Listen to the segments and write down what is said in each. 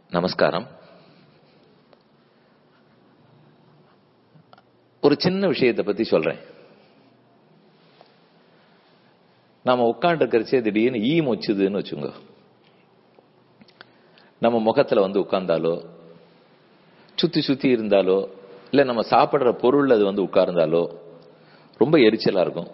நமஸ்காரம் ஒரு சின்ன விஷயத்தை பத்தி சொல்றேன் நாம உட்காந்து இருக்கிறச்சே திடீர்னு ஈ மொச்சுதுன்னு வச்சுங்க நம்ம முகத்துல வந்து உட்கார்ந்தாலோ சுத்தி சுத்தி இருந்தாலோ இல்ல நம்ம சாப்பிடுற பொருள் அது வந்து உட்கார்ந்தாலோ ரொம்ப எரிச்சலா இருக்கும்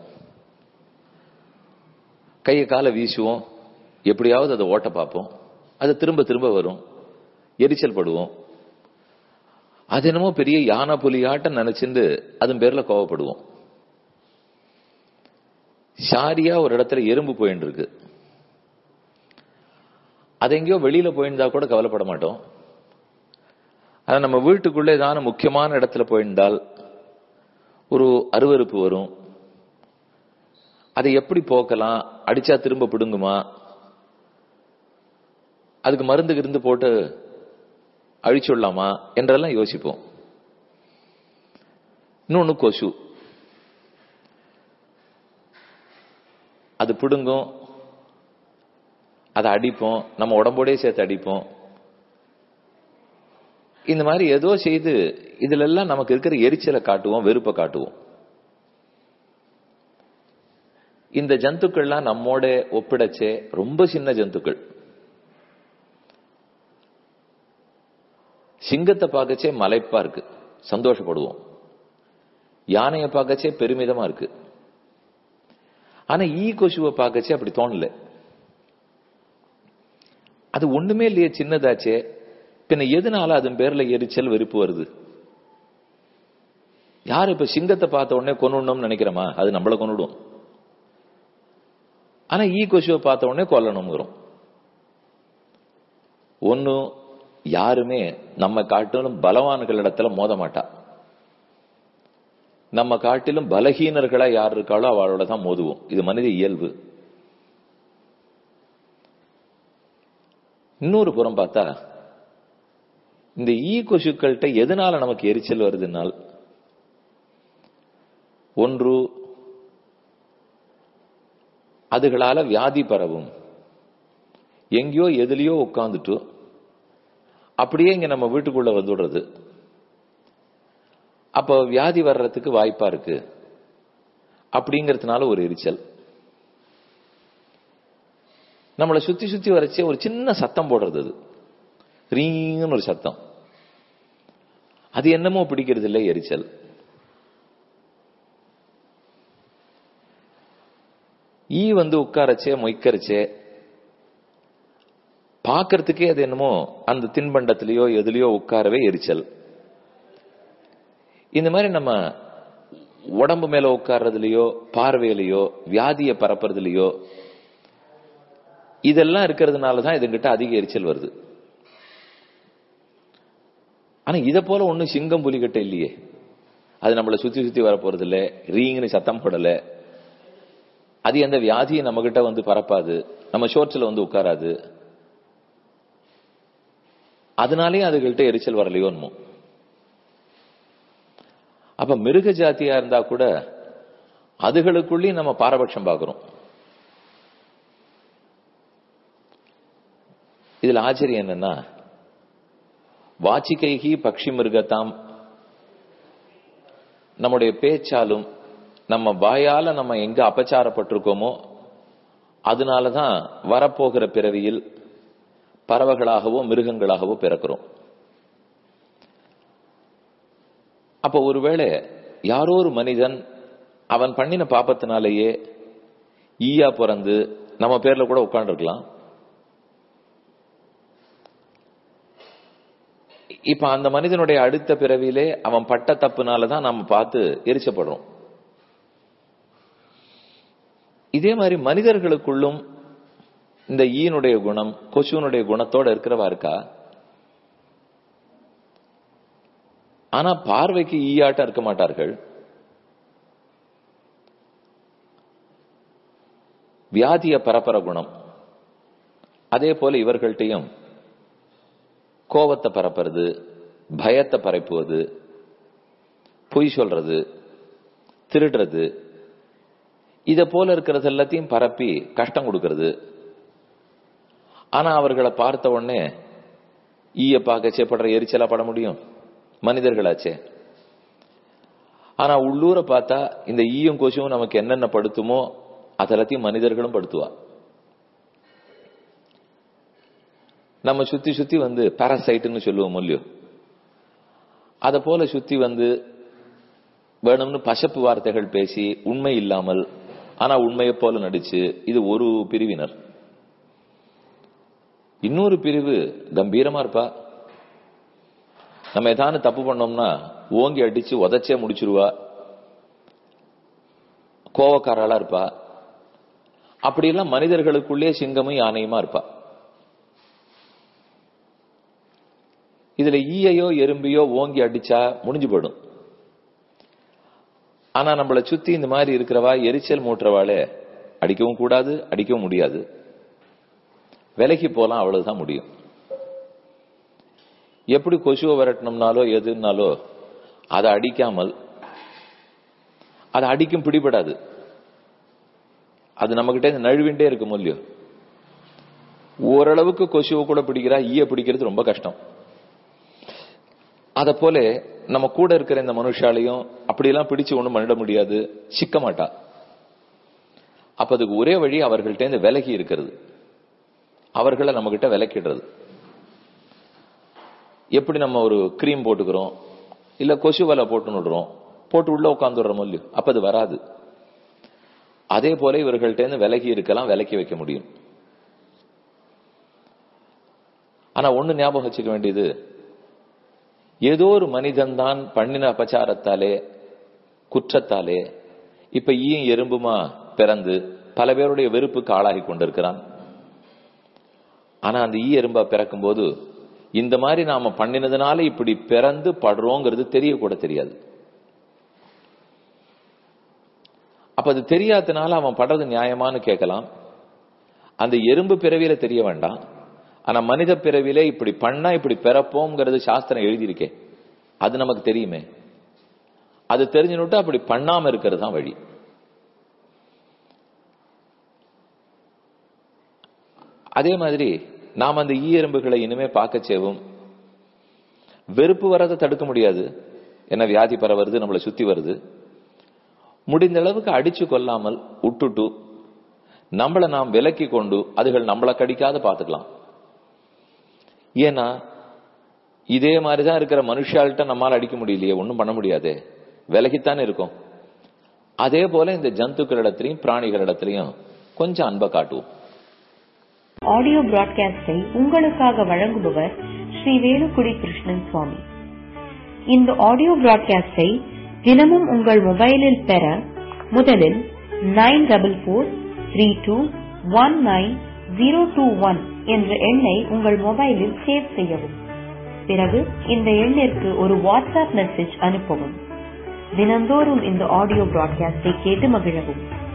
கையை காலை வீசுவோம் எப்படியாவது அதை ஓட்ட பார்ப்போம் அது திரும்ப திரும்ப வரும் எரிச்சல் படுவோம் அது என்னமோ பெரிய யானை புலியாட்டம் நினைச்சிருந்து அதன் பேர்ல கோவப்படுவோம் ஷாரியா ஒரு இடத்துல எறும்பு போயின்னு இருக்கு அது எங்கேயோ வெளியில போயிருந்தா கூட கவலைப்பட மாட்டோம் அது நம்ம வீட்டுக்குள்ளே ஏதான முக்கியமான இடத்துல போயிருந்தால் ஒரு அருவறுப்பு வரும் அதை எப்படி போக்கலாம் அடிச்சா திரும்ப பிடுங்குமா அதுக்கு மருந்து இருந்து போட்டு அழிச்சுடலாமா என்றெல்லாம் யோசிப்போம் இன்னொன்னு கொசு அது பிடுங்கும் அதை அடிப்போம் நம்ம உடம்போடே சேர்த்து அடிப்போம் இந்த மாதிரி ஏதோ செய்து இதுல எல்லாம் நமக்கு இருக்கிற எரிச்சலை காட்டுவோம் வெறுப்பை காட்டுவோம் இந்த ஜந்துக்கள்லாம் நம்மோட ஒப்பிடச்சே ரொம்ப சின்ன ஜந்துக்கள் சிங்கத்தை பார்க்கச்சே மலைப்பா இருக்கு சந்தோஷப்படுவோம் யானையை பார்க்கச்சே பெருமிதமா இருக்கு ஆனா ஈ கொசுவை பார்க்கச்சே அப்படி தோணல அது ஒண்ணுமே இல்லையே சின்னதாச்சே பின்ன எதனால அதன் பேர்ல எரிச்சல் வெறுப்பு வருது யார் இப்ப சிங்கத்தை பார்த்த உடனே கொண்டுடணும்னு நினைக்கிறோமா அது நம்மள கொண்டுடும் ஆனா ஈ கொசுவை பார்த்த உடனே கொல்லணுங்கிறோம் ஒன்னும் யாருமே நம்ம காட்டிலும் பலவான்கள் இடத்துல மோத மாட்டா நம்ம காட்டிலும் பலகீனர்களா யார் இருக்காளோ அவளோட தான் மோதுவோம் இது மனித இயல்பு இன்னொரு புறம் பார்த்தா இந்த ஈ கொசுக்கள்கிட்ட எதனால நமக்கு எரிச்சல் வருதுனால் ஒன்று அதுகளால வியாதி பரவும் எங்கேயோ எதுலயோ உட்காந்துட்டு அப்படியே இங்க நம்ம வீட்டுக்குள்ள வந்துடுறது அப்போ வியாதி வர்றதுக்கு வாய்ப்பா இருக்கு அப்படிங்கறதுனால ஒரு எரிச்சல் நம்மளை சுத்தி சுத்தி வரைச்சே ஒரு சின்ன சத்தம் போடுறது அது ரீங்கன்னு ஒரு சத்தம் அது என்னமோ பிடிக்கிறது இல்லை எரிச்சல் ஈ வந்து உட்காரச்சே மொய்க்கரைச்சே பார்க்கறதுக்கே அது என்னமோ அந்த தின்பண்டத்திலேயோ எதுலயோ உட்காரவே எரிச்சல் இந்த மாதிரி நம்ம உடம்பு மேல உட்கார்றதுலயோ பார்வையிலையோ வியாதியை பரப்புறதுலயோ இதெல்லாம் இருக்கிறதுனால தான் இதுங்கிட்ட அதிக எரிச்சல் வருது ஆனா இத போல ஒண்ணும் சிங்கம் புலிகிட்ட இல்லையே அது நம்மளை சுத்தி சுத்தி வர போறது இல்ல ரீங்கன்னு சத்தம் போடல அது எந்த வியாதியும் நம்ம கிட்ட வந்து பரப்பாது நம்ம ஷோர்ட்ஸ்ல வந்து உட்காராது அதனாலேயும் அதுகள்கிட்ட எரிச்சல் வரலையோன்மோ அப்ப மிருக ஜாத்தியா இருந்தா கூட அதுகளுக்குள்ளேயும் நம்ம பாரபட்சம் பார்க்கிறோம் இதுல ஆச்சரியம் என்னன்னா வாச்சிகைகி பக்ஷி மிருகத்தாம் நம்முடைய பேச்சாலும் நம்ம வாயால நம்ம எங்க அபச்சாரப்பட்டிருக்கோமோ அதனாலதான் வரப்போகிற பிறவியில் பறவைகளாகவோ மிருகங்களாகவோ பிறக்கிறோம் அப்ப ஒருவேளை யாரோ ஒரு மனிதன் அவன் பண்ணின பாப்பத்தினாலேயே ஈயா பிறந்து நம்ம பேர்ல கூட உட்காந்துருக்கலாம் இப்ப அந்த மனிதனுடைய அடுத்த பிறவியிலே அவன் பட்ட தப்புனாலதான் நம்ம பார்த்து எரிச்சப்படுறோம் இதே மாதிரி மனிதர்களுக்குள்ளும் இந்த ஈனுடைய குணம் கொசுனுடைய குணத்தோட இருக்கிறவா இருக்கா ஆனா பார்வைக்கு ஈயாட்டம் இருக்க மாட்டார்கள் வியாதிய பரப்பர குணம் அதே போல இவர்கள்ட்டையும் கோபத்தை பரப்புறது பயத்தை பரப்புவது பொய் சொல்றது திருடுறது இத போல இருக்கிறது எல்லாத்தையும் பரப்பி கஷ்டம் கொடுக்கிறது ஆனா அவர்களை பார்த்த உடனே ஈய பார்க்கச்சே படுற எரிச்சலா பட முடியும் மனிதர்களாச்சே ஆனா உள்ளூர பார்த்தா இந்த ஈயும் கொசுவும் நமக்கு என்னென்ன படுத்துமோ அதெல்லாத்தையும் மனிதர்களும் படுத்துவா நம்ம சுத்தி சுத்தி வந்து பாராசைட்னு சொல்லுவோம் இல்லையோ அத போல சுத்தி வந்து வேணும்னு பசப்பு வார்த்தைகள் பேசி உண்மை இல்லாமல் ஆனா உண்மையை போல நடிச்சு இது ஒரு பிரிவினர் இன்னொரு பிரிவு கம்பீரமா இருப்பா நம்ம ஏதானு தப்பு பண்ணோம்னா ஓங்கி அடிச்சு உதச்சே முடிச்சிருவா கோவக்காரலா இருப்பா அப்படியெல்லாம் மனிதர்களுக்குள்ளே சிங்கமும் யானையுமா இருப்பா இதுல ஈயையோ எறும்பியோ ஓங்கி அடிச்சா முடிஞ்சு போயிடும் ஆனா நம்மள சுத்தி இந்த மாதிரி இருக்கிறவா எரிச்சல் மூட்டுறவாளே அடிக்கவும் கூடாது அடிக்கவும் முடியாது விலகி போலாம் அவ்வளவுதான் முடியும் எப்படி கொசுவை விரட்டணும்னாலோ எதுனாலோ அதை அடிக்காமல் அதை அடிக்கும் பிடிபடாது அது நம்ம கிட்ட நழுவிண்டே இருக்கும் இல்லையோ ஓரளவுக்கு கொசுவை கூட பிடிக்கிறா ஈய பிடிக்கிறது ரொம்ப கஷ்டம் அத போல நம்ம கூட இருக்கிற இந்த மனுஷாலையும் அப்படியெல்லாம் பிடிச்சு ஒண்ணும் பண்ணிட முடியாது சிக்க மாட்டா அப்ப அதுக்கு ஒரே வழி அவர்கள்ட்ட இருந்து விலகி இருக்கிறது அவர்களை நம்ம கிட்ட விலக்கிடுறது எப்படி நம்ம ஒரு கிரீம் போட்டுக்கிறோம் இல்ல கொசு வலை போட்டு விடுறோம் போட்டு உள்ள உட்காந்துடுறோம் இல்லையோ அப்ப அது வராது அதே போல இவர்கள்ட்ட இருந்து விலகி இருக்கலாம் விலக்கி வைக்க முடியும் ஆனா ஒண்ணு ஞாபகம் வச்சுக்க வேண்டியது ஏதோ ஒரு மனிதன் தான் பண்ணின அபச்சாரத்தாலே குற்றத்தாலே இப்ப ஈயும் எறும்புமா பிறந்து பல பேருடைய வெறுப்புக்கு ஆளாகி கொண்டிருக்கிறான் ஆனா அந்த ஈ எறும்பா பிறக்கும் போது இந்த மாதிரி நாம பண்ணினதுனால இப்படி பிறந்து படுறோங்கிறது தெரியக்கூட தெரியாது அப்ப அது தெரியாதனால அவன் படுறது நியாயமானு கேட்கலாம் அந்த எறும்பு பிறவியில தெரிய வேண்டாம் ஆனா மனித பிறவிலே இப்படி பண்ணா இப்படி பிறப்போங்கிறது சாஸ்திரம் எழுதியிருக்கே அது நமக்கு தெரியுமே அது தெரிஞ்சுனுட்டு அப்படி பண்ணாம இருக்கிறது தான் வழி அதே மாதிரி நாம் அந்த ஈ எறும்புகளை இனிமே பார்க்க செய்வோம் வெறுப்பு வரதை தடுக்க முடியாது என்ன வியாதி பரவுறது நம்மளை சுத்தி வருது முடிந்த அளவுக்கு அடிச்சு கொள்ளாமல் விட்டுட்டு நம்மளை நாம் விலக்கி கொண்டு அதுகள் நம்மளை கடிக்காத பார்த்துக்கலாம் ஏன்னா இதே மாதிரிதான் இருக்கிற மனுஷால்கிட்ட நம்மால அடிக்க முடியலையே ஒன்றும் பண்ண முடியாதே விலகித்தானே இருக்கும் அதே போல இந்த ஜந்துக்களிடத்திலையும் பிராணிகளிடத்திலையும் கொஞ்சம் அன்பை காட்டுவோம் ஆடியோ பிராட்காஸ்டை உங்களுக்காக வழங்குபவர் ஸ்ரீ வேலுக்குடி கிருஷ்ணன் சுவாமி இந்த ஆடியோ பிராட்காஸ்டை தினமும் உங்கள் மொபைலில் பெற முதலில் nine double four three two one nine zero two one என்ற எண்ணை உங்கள் மொபைலில் சேவ் செய்யவும் பிறகு இந்த எண்ணிற்கு ஒரு வாட்ஸ்அப் மெசேஜ் அனுப்பவும் தினந்தோறும் இந்த ஆடியோ பிராட்காஸ்டை கேட்டு மகிழவும்